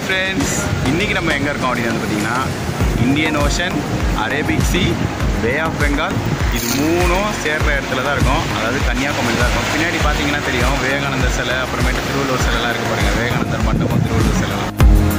friends இன்றைக்கி நம்ம எங்கே இருக்கோம் அப்படின்னு வந்து பார்த்தீங்கன்னா Indian ocean Arabic sea bay of Bengal இது மூணும் சேர்ற இடத்துல தான் இருக்கும் அதாவது கன்னியாகுமரி தான் இருக்கும் பின்னாடி பார்த்தீங்கன்னா தெரியும் விவேகானந்தர் சிலை அப்புறமேட்டு திருவள்ளுவர் சிலைலாம் இருக்குது பாருங்கள் விவேகானந்தர் மண்டபம் திருவள்ளுவர் சிலைலாம்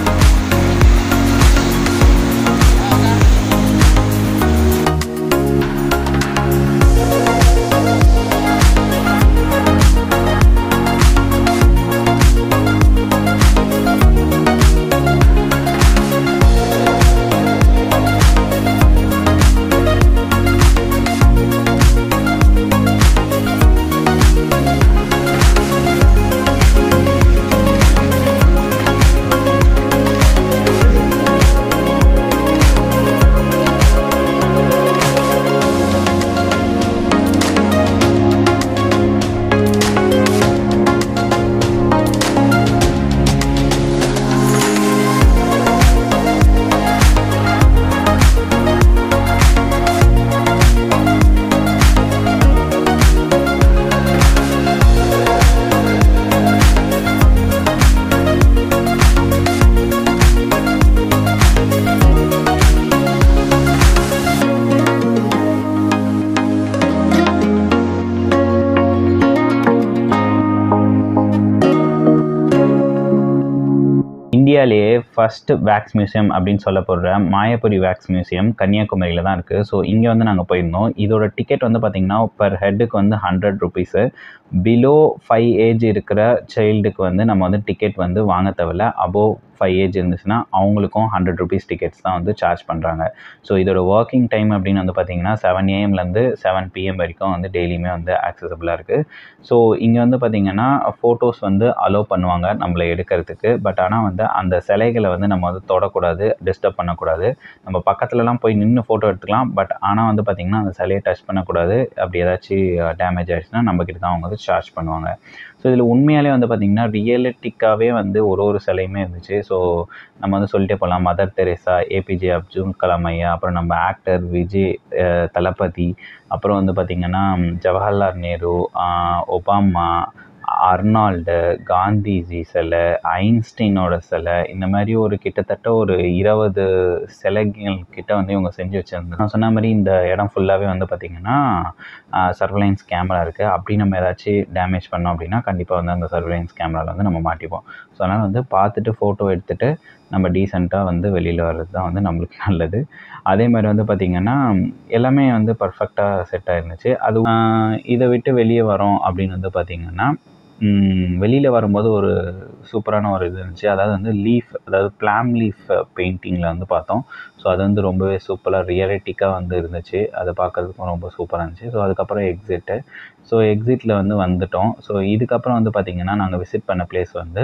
இந்தியாவிலேயே ஃபர்ஸ்ட் வேக்ஸ் மியூசியம் அப்படின்னு சொல்லப்படுற மாயப்புரி வேக்ஸ் மியூசியம் கன்னியாகுமரியில் தான் இருக்குது ஸோ இங்கே வந்து நாங்கள் போயிருந்தோம் இதோட டிக்கெட் வந்து பார்த்திங்கன்னா பர் ஹெட்டுக்கு வந்து hundred rupees below five age இருக்கிற சைல்டுக்கு வந்து நம்ம வந்து டிக்கெட் வந்து வாங்க தேவையில்ல அபோவ் ஃபைவ் ஏஜ் இருந்துச்சுன்னா அவங்களுக்கும் ஹண்ட்ரட் ருபீஸ் டிக்கெட்ஸ் தான் வந்து சார்ஜ் பண்ணுறாங்க ஸோ இதோட ஒர்க்கிங் டைம் அப்படின்னு வந்து பார்த்திங்கன்னா செவன் ஏஎம்லேருந்து செவன் பிஎம் வரைக்கும் வந்து டெய்லியுமே வந்து ஆக்சசபிளாக இருக்குது ஸோ இங்கே வந்து பார்த்திங்கன்னா ஃபோட்டோஸ் வந்து அலோவ் பண்ணுவாங்க நம்மளை எடுக்கிறதுக்கு பட் ஆனால் வந்து அந்த சிலைகளை வந்து நம்ம வந்து தொடக்கூடாது டிஸ்டர்ப் பண்ணக்கூடாது நம்ம பக்கத்துலலாம் போய் நின்று ஃபோட்டோ எடுத்துக்கலாம் பட் ஆனால் வந்து பார்த்திங்கன்னா அந்த சிலையை டச் பண்ணக்கூடாது அப்படி ஏதாச்சும் டேமேஜ் ஆகிடுச்சுன்னா நம்மக்கிட்ட தான் அவங்க வந்து சார்ஜ் பண்ணுவாங்க ஸோ இதில் உண்மையாலே வந்து பார்த்திங்கன்னா ரியலிட்டிக்காகவே வந்து ஒரு ஒரு சிலையுமே இருந்துச்சு ஸோ நம்ம வந்து சொல்லிட்டே போகலாம் mother Teresa APJ Abdul Kalam ஐயா அப்புறம் நம்ம ஆக்டர் விஜய் அஹ், தளபதி அப்புறம் வந்து பார்த்திங்கன்னா ஜவஹர்லால் நேரு ஆஹ், ஒபாமா அர்னால்டு காந்திஜி சிலை ஐன்ஸ்டீனோட சிலை இந்த மாதிரி ஒரு கிட்டத்தட்ட ஒரு இருபது சிலைகள் கிட்ட வந்து இவங்க செஞ்சு வச்சுருந்தாங்க நான் சொன்ன மாதிரி இந்த இடம் ஃபுல்லாகவே வந்து பார்த்திங்கன்னா சர்வலைன்ஸ் கேமரா இருக்குது அப்படி நம்ம ஏதாச்சும் டேமேஜ் பண்ணோம் அப்படின்னா கண்டிப்பாக வந்து அந்த சர்வலைன்ஸ் கேமராவில் வந்து நம்ம மாட்டிப்போம் ஸோ அதனால் வந்து பார்த்துட்டு ஃபோட்டோ எடுத்துகிட்டு நம்ம டீசெண்டாக வந்து வெளியில் வர்றது தான் வந்து நம்மளுக்கு நல்லது அதே மாதிரி வந்து பார்த்திங்கன்னா எல்லாமே வந்து பர்ஃபெக்டாக செட் ஆயிருந்துச்சு அது ஆஹ் இதை விட்டு வெளியே வரோம் அப்படின்னு வந்து பார்த்திங்கன்னா வெளியில் வரும்போது ஒரு சூப்பரான ஒரு இது இருந்துச்சு அதாவது வந்து லீஃப் அதாவது பிளாம் லீஃப் பெயிண்டிங்கில் வந்து பார்த்தோம் ஸோ அது வந்து ரொம்பவே சூப்பராக ரியலிட்டிக்காக வந்து இருந்துச்சு அதை பார்க்கறதுக்கும் ரொம்ப சூப்பராக இருந்துச்சு ஸோ அதுக்கப்புறம் எக்ஸிட்டு ஸோ எக்ஸிட்டில் வந்து வந்துட்டோம் ஸோ இதுக்கப்புறம் வந்து பார்த்திங்கன்னா நாங்கள் விசிட் பண்ண பிளேஸ் வந்து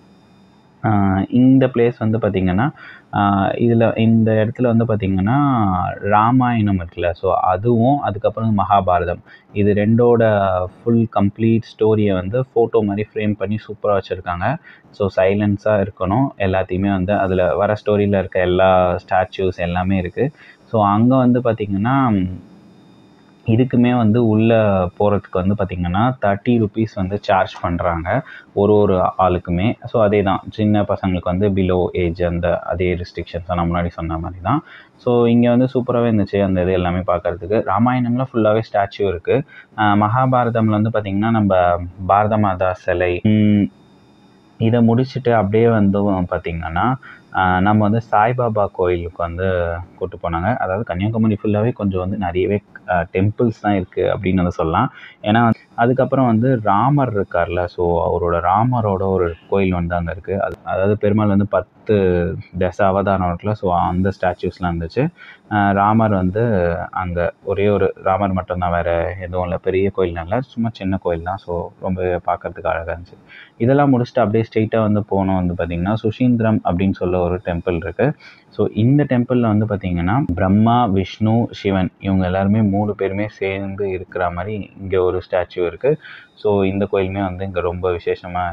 ஆஹ் இந்த பிளேஸ் வந்து பார்த்திங்கன்னா இதில் இந்த இடத்துல வந்து பார்த்திங்கன்னா ராமாயணம் இருக்குல்ல ஸோ அதுவும் அதுக்கப்புறம் மகாபாரதம் இது ரெண்டோட ஃபுல் கம்ப்ளீட் ஸ்டோரியை வந்து ஃபோட்டோ மாதிரி ஃப்ரேம் பண்ணி சூப்பராக வச்சுருக்காங்க ஸோ சைலன்ஸாக இருக்கணும் எல்லாத்தையுமே வந்து அதில் வர ஸ்டோரியில் இருக்க எல்லா ஸ்டாச்சூஸ் எல்லாமே இருக்குது ஸோ அங்கே வந்து பார்த்திங்கன்னா இதுக்குமே வந்து உள்ளே போகிறதுக்கு வந்து பார்த்திங்கன்னா தேர்ட்டி ருபீஸ் வந்து சார்ஜ் பண்ணுறாங்க ஒரு ஒரு ஆளுக்குமே ஸோ அதே தான் சின்ன பசங்களுக்கு வந்து பிலோ ஏஜ் அந்த அதே ரெஸ்ட்ரிக்ஷன்ஸ் நான் முன்னாடி சொன்ன மாதிரி தான் ஸோ இங்கே வந்து சூப்பராகவே இருந்துச்சு அந்த இது எல்லாமே பார்க்கறதுக்கு ராமாயணம்ல ஃபுல்லாகவே ஸ்டாச்சு இருக்குது மகாபாரதம்ல வந்து பார்த்திங்கன்னா நம்ம பாரத மாதா சிலை உம், இதை முடிச்சுட்டு அப்படியே வந்து பார்த்திங்கன்னா ஆஹ் நம்ம வந்து சாய்பாபா கோயிலுக்கு வந்து கூட்டு போனாங்க அதாவது கன்னியாகுமரி ஃபுல்லாகவே கொஞ்சம் வந்து நிறையவே டெம்பிள்ஸ் தான் இருக்குது அப்படின்னு வந்து சொல்லலாம் ஏன்னா அதுக்கப்புறம் வந்து ராமர் இருக்கார்ல ஸோ அவரோட ராமரோட ஒரு கோயில் வந்து அங்கே இருக்குது அது அதாவது பெருமாள் வந்து பத்து தச அவதாரம் இருக்குல்ல ஸோ அந்த ஸ்டாச்சூஸ்லாம் இருந்துச்சு ஆஹ் ராமர் வந்து அங்கே ஒரே ஒரு ராமர் மட்டும்தான் வேறு எதுவும் இல்லை பெரிய கோயில் இல்லை சும்மா சின்ன கோயில் தான் ஸோ ரொம்ப பார்க்கறதுக்கு அழகாக இருந்துச்சு இதெல்லாம் முடிச்சுட்டு அப்படியே ஸ்ட்ரெயிட்டாக வந்து போனோம் வந்து பார்த்திங்கன்னா சுஷீந்திரம் அப்படின்னு சொல்ல ஒரு டெம்பிள் இருக்குது ஸோ இந்த டெம்பிளில் வந்து பார்த்திங்கன்னா பிரம்மா விஷ்ணு சிவன் இவங்க எல்லாருமே மூணு பேருமே சேர்ந்து இருக்கிற மாதிரி இங்கே ஒரு ஸ்டாச்சு இருக்குது ஸோ இந்த கோயிலுமே வந்து இங்கே ரொம்ப விசேஷமாக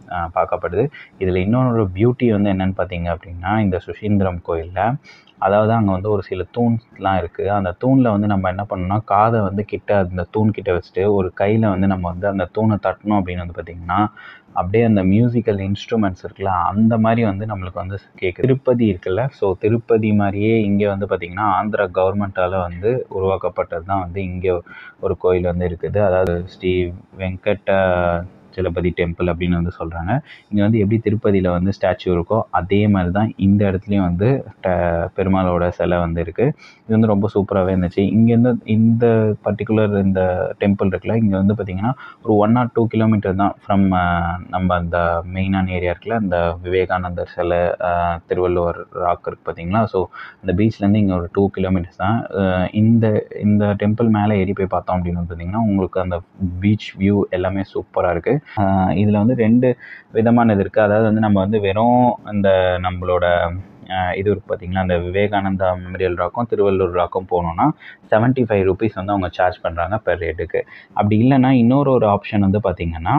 ஆஹ் பார்க்கப்படுது இதில் இன்னொரு பியூட்டி வந்து என்னென்னு பார்த்தீங்க அப்படின்னா இந்த சுசீந்திரம் கோயிலில் அதாவது அங்கே வந்து ஒரு சில தூண்லாம் இருக்குது அந்த தூணில் வந்து நம்ம என்ன பண்ணணும்னா காதை வந்து கிட்ட அந்த தூண் கிட்ட வச்சுட்டு ஒரு கையில் வந்து நம்ம வந்து அந்த தூணை தட்டணும் அப்படின்னு வந்து பார்த்திங்கன்னா அப்படியே அந்த மியூசிக்கல் இன்ஸ்ட்ருமெண்ட்ஸ் இருக்குல்ல அந்த மாதிரி வந்து நம்மளுக்கு வந்து கேட்குது திருப்பதி இருக்குல்ல ஸோ திருப்பதி மாதிரியே இங்கே வந்து பார்த்திங்கன்னா ஆந்திரா கவர்மெண்ட்டால் வந்து உருவாக்கப்பட்டது தான் வந்து இங்கே ஒரு கோயில் வந்து இருக்குது அதாவது ஸ்ரீ வெங்கட சலபதி டெம்பிள் அப்படின்னு வந்து சொல்கிறாங்க இங்கே வந்து எப்படி திருப்பதியில் வந்து ஸ்டாச்சு இருக்கோ அதே மாதிரி தான் இந்த இடத்துலையும் வந்து ட- பெருமாளோட சிலை வந்து இருக்குது இது வந்து ரொம்ப சூப்பராகவே இருந்துச்சு இங்கேருந்து இந்த பர்டிகுலர் இந்த டெம்பிள் இருக்குல்ல இங்கே வந்து பார்த்திங்கன்னா ஒரு ஒன் ஆர் டூ கிலோமீட்டர் தான் ஃப்ரம் நம்ம அந்த மெயினான ஏரியா இருக்குல்ல அந்த விவேகானந்தர் சிலை அஹ், திருவள்ளுவர் ராக் இருக்குது பார்த்தீங்களா ஸோ அந்த பீச்லேருந்து இங்கே ஒரு டூ கிலோமீட்டர்ஸ் தான் அஹ், இந்த இந்த டெம்பிள் மேலே ஏறி போய் பார்த்தோம் அப்படின்னு வந்து பார்த்தீங்கன்னா உங்களுக்கு அந்த பீச் வியூ எல்லாமே சூப்பராக இருக்குது இதில் வந்து ரெண்டு விதமான இது இருக்குது அதாவது வந்து நம்ம வந்து வெறும் இந்த நம்மளோட அஹ், இது இருக்குது பார்த்தீங்களா அந்த விவேகானந்தா மெமரியல் ராக்கும் திருவள்ளூர் ராக்கும் போகணுன்னா செவன்ட்டி ஃபைவ் ருபீஸ் வந்து அவங்க சார்ஜ் பண்ணுறாங்க பெர் ரேட்டுக்கு அப்படி இல்லைன்னா இன்னொரு ஒரு ஆப்ஷன் வந்து பார்த்தீங்கன்னா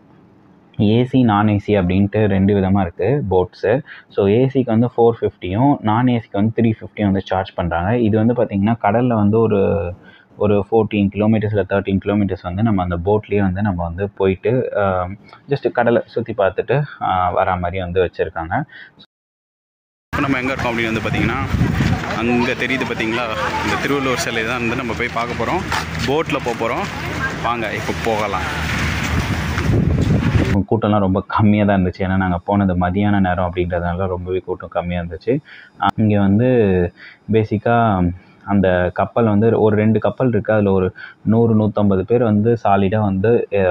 ஏசி நான் ஏசி அப்படின்ட்டு ரெண்டு விதமாக இருக்குது போட்ஸு ஸோ ஏசிக்கு வந்து ஃபோர் ஃபிஃப்டியும் நான் ஏசிக்கு வந்து த்ரீ ஃபிஃப்டியும் வந்து சார்ஜ் பண்ணுறாங்க இது வந்து பார்த்திங்கன்னா கடலில் வந்து ஒரு ஒரு ஃபோர்டீன் கிலோமீட்டர்ஸ் இல்லை தேர்ட்டீன் கிலோமீட்டர்ஸ் வந்து நம்ம அந்த போட்லேயே வந்து நம்ம வந்து போயிட்டு ஜஸ்ட் கடலை சுற்றி பார்த்துட்டு ஆஹ் வரா மாதிரி வந்து வச்சுருக்காங்க இப்போ நம்ம எங்கே இருக்கோம் அப்படின்னு வந்து பார்த்தீங்கன்னா அங்கே தெரியுது பார்த்தீங்களா இந்த திருவள்ளுவர் சிலை தான் வந்து நம்ம போய் பார்க்க போகிறோம் போட்டில் போக போகிறோம் வாங்க இப்போ போகலாம் கூட்டம்லாம் ரொம்ப கம்மியாக தான் இருந்துச்சு ஏன்னா நாங்கள் போனது மதியான நேரம் அப்படின்றதுனால ரொம்பவே கூட்டம் கம்மியாக இருந்துச்சு இங்கே வந்து பேசிக்காக அந்த கப்பல் வந்து ஒரு ரெண்டு கப்பல் இருக்குது அதில் ஒரு நூறு நூற்றம்பது பேர் வந்து சாலிடாக வந்து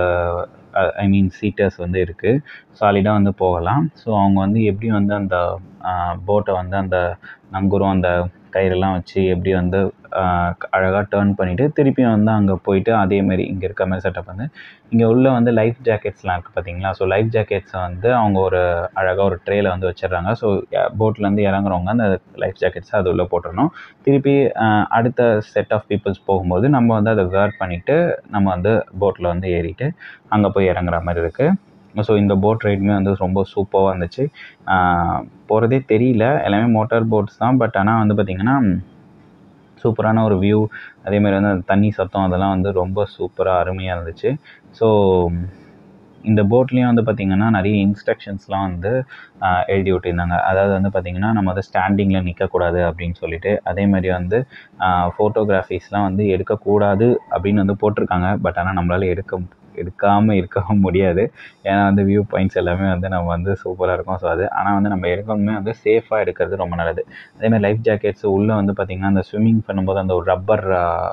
ஐ மீன் சீட்டர்ஸ் வந்து இருக்குது சாலிடாக வந்து போகலாம் ஸோ அவங்க வந்து எப்படி வந்து அந்த போட்டை வந்து அந்த நங்கூரம் அந்த கயிறெல்லாம் வச்சு எப்படி வந்து அழகாக டேர்ன் பண்ணிவிட்டு திருப்பியும் வந்து அங்கே போயிட்டு அதே மாதிரி இங்கே இருக்க மாதிரி செட்டப் வந்து இங்கே உள்ள வந்து லைஃப் ஜாக்கெட்ஸ்லாம் இருக்குது பார்த்தீங்களா ஸோ லைஃப் ஜாக்கெட்ஸை வந்து அவங்க ஒரு அழகாக ஒரு ட்ரேயில் வந்து வச்சிடுறாங்க ஸோ போட்லேருந்து இறங்குறவங்க அந்த லைஃப் ஜாக்கெட்ஸை அது உள்ளே போட்டுடணும் திருப்பி அஹ், அடுத்த செட் ஆஃப் பீப்புள்ஸ் போகும்போது நம்ம வந்து அதை வேர் பண்ணிவிட்டு நம்ம வந்து போட்டில் வந்து ஏறிட்டு அங்கே போய் இறங்குற மாதிரி இருக்குது ஸோ இந்த போட் ரைடுமே வந்து ரொம்ப சூப்பராக இருந்துச்சு போகிறதே தெரியல எல்லாமே மோட்டார் போட்ஸ் தான் பட் ஆனால் வந்து பார்த்திங்கன்னா சூப்பரான ஒரு வியூ அதேமாதிரி வந்து அந்த தண்ணி சத்தம் அதெல்லாம் வந்து ரொம்ப சூப்பராக அருமையாக இருந்துச்சு ஸோ இந்த போட்லேயும் வந்து பார்த்திங்கன்னா நிறைய இன்ஸ்ட்ரக்ஷன்ஸ்லாம் வந்து ஆஹ், எழுதி விட்டிருந்தாங்க அதாவது வந்து பார்த்திங்கன்னா நம்ம வந்து ஸ்டாண்டிங்கில் நிற்கக்கூடாது அப்படின்னு சொல்லிட்டு அதே மாதிரி வந்து ஃபோட்டோகிராஃபிஸ்லாம் வந்து எடுக்கக்கூடாது அப்படின்னு வந்து போட்டிருக்காங்க பட் ஆனால் நம்மளால் எடுக்க எடுக்காமல் இருக்கவும் முடியாது ஏன்னா வந்து வியூ பாயிண்ட்ஸ் எல்லாமே வந்து நம்ம வந்து சூப்பராக இருக்கும் ஸோ அது ஆனால் வந்து நம்ம எடுக்கணுமே வந்து சேஃபாக எடுக்கிறது ரொம்ப நல்லது அதேமாதிரி லைஃப் ஜாக்கெட்ஸ் உள்ளே வந்து பார்த்திங்கன்னா அந்த ஸ்விம்மிங் பண்ணும்போது அந்த ஒரு ரப்பர்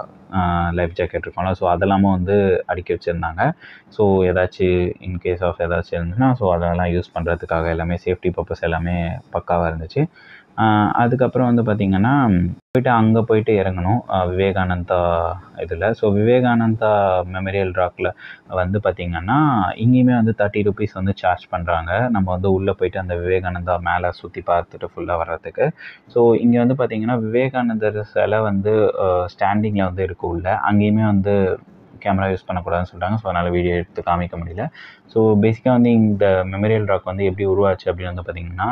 லைஃப் ஜாக்கெட் இருக்கும்ல ஸோ அதெல்லாமும் வந்து அடுக்கி வச்சுருந்தாங்க ஸோ ஏதாச்சும் இன்கேஸ் ஆஃப் ஏதாச்சும் இருந்துச்சுன்னா ஸோ அதெல்லாம் யூஸ் பண்ணுறதுக்காக எல்லாமே சேஃப்டி பர்பஸ் எல்லாமே பக்காவாக இருந்துச்சு ஆஹ் அதுக்கப்புறம் வந்து பார்த்திங்கன்னா போயிட்டு அங்கே போயிட்டு இறங்கணும் ஆஹ் விவேகானந்தா இதில் ஸோ விவேகானந்தா மெமரியல் ராக்கில் வந்து பார்த்திங்கன்னா இங்கேயுமே வந்து தேர்ட்டி ருபீஸ் வந்து சார்ஜ் பண்ணுறாங்க நம்ம வந்து உள்ளே போயிட்டு அந்த விவேகானந்தா மேலே சுற்றி பார்த்துட்டு ஃபுல்லாக வர்றதுக்கு ஸோ இங்கே வந்து பார்த்திங்கன்னா விவேகானந்தர் சிலை வந்து ஸ்டாண்டிங்கில் வந்து இருக்கு உள்ள அங்கேயுமே வந்து கேமரா யூஸ் பண்ணக்கூடாதுன்னு சொல்கிறாங்க ஸோ அதனால் வீடியோ எடுத்து காமிக்க முடியல ஸோ பேசிக்காக வந்து இந்த மெமரியல் ராக் வந்து எப்படி உருவாச்சு அப்படின்னு வந்து பார்த்திங்கன்னா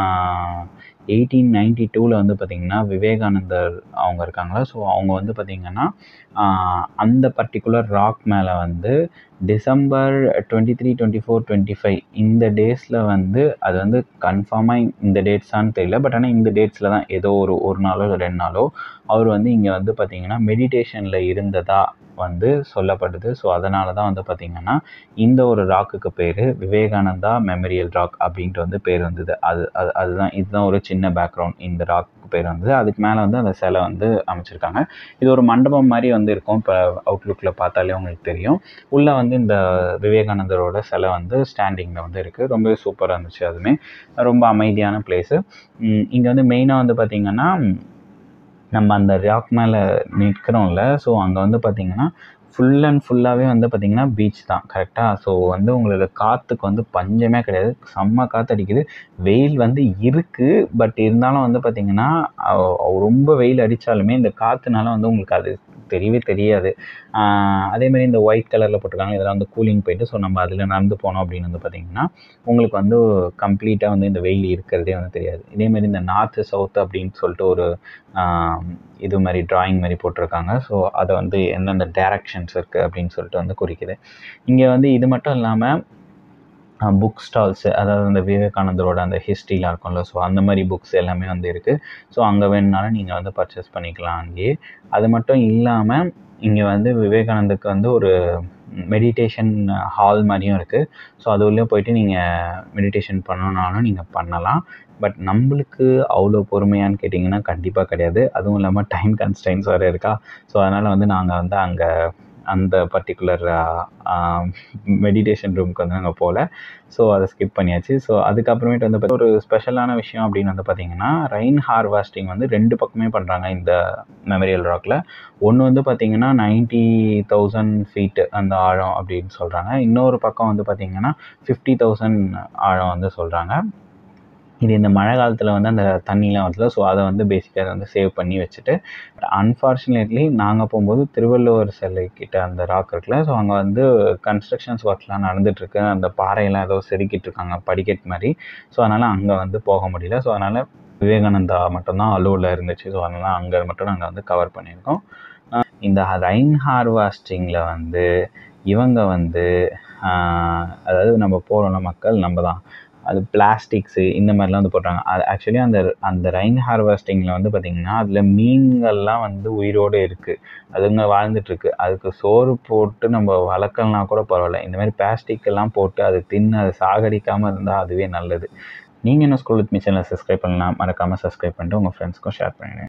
எயிட்டீன் நைன்டி டூவில் வந்து பார்த்திங்கன்னா விவேகானந்தர் அவங்க இருக்காங்களா ஸோ அவங்க வந்து பார்த்திங்கன்னா ஆஹ், அந்த பர்டிகுலர் ராக் மேலே வந்து December twenty three twenty four twenty five இந்த டேஸில் வந்து அது வந்து கன்ஃபார்மாக இந்த டேட்ஸான்னு தெரியல பட் ஆனால் இந்த டேட்ஸில் தான் ஏதோ ஒரு ஒரு நாளோ இல்லை ரெண்டு நாளோ அவர் வந்து இங்கே வந்து பார்த்திங்கன்னா மெடிடேஷனில் இருந்ததா வந்து சொல்லப்படுது ஸோ அதனால தான் வந்து பார்த்திங்கன்னா இந்த ஒரு ராக்குக்கு பேர் விவேகானந்தா மெமரியல் ராக் அப்படின்ட்டு வந்து பேர் வந்தது அது அது அதுதான் இதுதான் ஒரு சின்ன பேக்ரவுண்ட் இந்த ராக்கு பேர் வந்தது அதுக்கு மேலே வந்து அந்த சிலை வந்து அமைச்சிருக்காங்க இது ஒரு மண்டபம் மாதிரி வந்து இருக்கும் இப்போ அவுட்லுக்கில் பார்த்தாலே உங்களுக்கு தெரியும் உள்ளே வந்து இந்த விவேகானந்தரோட சிலை வந்து ஸ்டாண்டிங்கில் வந்து இருக்குது ரொம்பவே சூப்பராக இருந்துச்சு அதுவுமே ரொம்ப அமைதியான பிளேஸு இங்கே வந்து மெயினாக வந்து பார்த்திங்கன்னா நம்ம அந்த ராக் மேலே நிற்கிறோம்ல ஸோ அங்கே வந்து பார்த்திங்கன்னா ஃபுல் அண்ட் ஃபுல்லாகவே வந்து பார்த்திங்கன்னா பீச் தான் கரெக்டாக ஸோ வந்து உங்களுக்கு காற்றுக்கு வந்து பஞ்சமே கிடையாது செம்ம காற்று அடிக்குது வெயில் வந்து இருக்குது பட் இருந்தாலும் வந்து பார்த்திங்கன்னா ரொம்ப வெயில் அடித்தாலுமே இந்த காற்றுனால வந்து உங்களுக்கு அது தெரியவே தெரியாது அதேமாதிரி இந்த ஒயிட் கலரில் போட்டிருக்காங்க இதெல்லாம் வந்து கூலிங் போயிட்டு ஸோ நம்ம அதில் நடந்து போனோம் அப்படின்னு வந்து பார்த்திங்கன்னா உங்களுக்கு வந்து கம்ப்ளீட்டாக வந்து இந்த வெயில் இருக்கிறதே வந்து தெரியாது இதேமாதிரி இந்த நார்த்து சவுத் அப்படின்னு சொல்லிட்டு ஒரு இது மாதிரி ட்ராயிங் மாதிரி போட்டிருக்காங்க ஸோ அதை வந்து எந்தெந்த டேரக்ஷன்ஸ் இருக்குது அப்படின்னு சொல்லிட்டு வந்து குறிக்குது இங்கே வந்து இது மட்டும் இல்லாமல் புக் ஸ்டால்ஸு அதாவது அந்த விவேகானந்தரோட அந்த ஹிஸ்ட்ரிலாம் இருக்கும்ல ஸோ அந்த மாதிரி புக்ஸ் எல்லாமே வந்து இருக்குது ஸோ அங்கே வேணுனாலும் நீங்கள் வந்து பர்ச்சேஸ் பண்ணிக்கலாம் அங்கேயே அது மட்டும் இல்லாமல் இங்கே வந்து விவேகானந்துக்கு வந்து ஒரு மெடிடேஷன் ஹால் மாதிரியும் இருக்குது ஸோ அது உள்ளே போயிட்டு நீங்கள் மெடிடேஷன் பண்ணணுனாலும் நீங்கள் பண்ணலாம் பட் நம்மளுக்கு அவ்வளோ பொறுமையான்னு கேட்டிங்கன்னா கண்டிப்பாக கிடையாது அதுவும் இல்லாமல் டைம் கன்ஸ்டைன்ஸ் வேறு இருக்கா ஸோ அதனால் வந்து நாங்கள் வந்து அங்கே அந்த பர்டிகுலர் மெடிடேஷன் ரூமுக்கு வந்து நாங்கள் போகல ஸோ அதை ஸ்கிப் பண்ணியாச்சு ஸோ அதுக்கப்புறமேட்டு வந்து ஒரு ஸ்பெஷலான விஷயம் அப்படின்னு வந்து பார்த்திங்கன்னா ரெயின் ஹார்வெஸ்டிங் வந்து ரெண்டு பக்கமே பண்ணுறாங்க இந்த மெமரியல் ராக்கில் ஒன்று வந்து பார்த்திங்கன்னா நைன்ட்டி தௌசண்ட் ஃபீட்டு அந்த ஆழம் அப்படின்னு சொல்கிறாங்க இன்னொரு பக்கம் வந்து பார்த்திங்கன்னா ஃபிஃப்டி தௌசண்ட் ஆழம் வந்து சொல்கிறாங்க இது இந்த மழை காலத்தில் வந்து அந்த தண்ணிலாம் வரல ஸோ அதை வந்து பேசிக்காக வந்து சேவ் பண்ணி வச்சுட்டு அன்ஃபார்ச்சுனேட்லி நாங்கள் போகும்போது திருவள்ளுவர் சிலை கிட்ட அந்த ராக் இருக்குல்ல ஸோ அங்கே வந்து கன்ஸ்ட்ரக்ஷன்ஸ் ஒர்க்லாம் நடந்துகிட்ருக்கு அந்த பாறையெல்லாம் ஏதோ செதுக்கிட்டு இருக்காங்க படிக்கட் மாதிரி ஸோ அதனால் அங்கே வந்து போக முடியல ஸோ அதனால் விவேகானந்தா மட்டும்தான் அலோவில் இருந்துச்சு ஸோ அதனால் அங்கே மட்டும் நாங்கள் வந்து கவர் பண்ணியிருக்கோம் இந்த ரைன் ஹார்வெஸ்டிங்கில் வந்து இவங்க வந்து அதாவது நம்ம போகிறோம்ல மக்கள் நம்ம தான் அது பிளாஸ்டிக்ஸு இந்த மாதிரிலாம் வந்து போடுறாங்க அது ஆக்சுவலி அந்த அந்த ரைன் ஹார்வெஸ்டிங்கில் வந்து பார்த்திங்கன்னா அதில் மீன்கள்லாம் வந்து உயிரோடு இருக்குது அதுங்க வாழ்ந்துட்டுருக்கு அதுக்கு சோறு போட்டு நம்ம வளர்க்கலனா கூட பரவாயில்ல இந்த மாதிரி பிளாஸ்டிக் எல்லாம் போட்டு அது தின்னு அதை சாகடிக்காமல் இருந்தால் அதுவே நல்லது நீங்கள் என்ன ஸ்கூல் வித் மிஷனில் சப்ஸ்கிரைப் பண்ணலாம் மறக்காமல் சப்ஸ்கிரைப் பண்ணிட்டு உங்கள் ஃப்ரெண்ட்ஸ்க்கும் ஷேர் பண்ணிடுங்க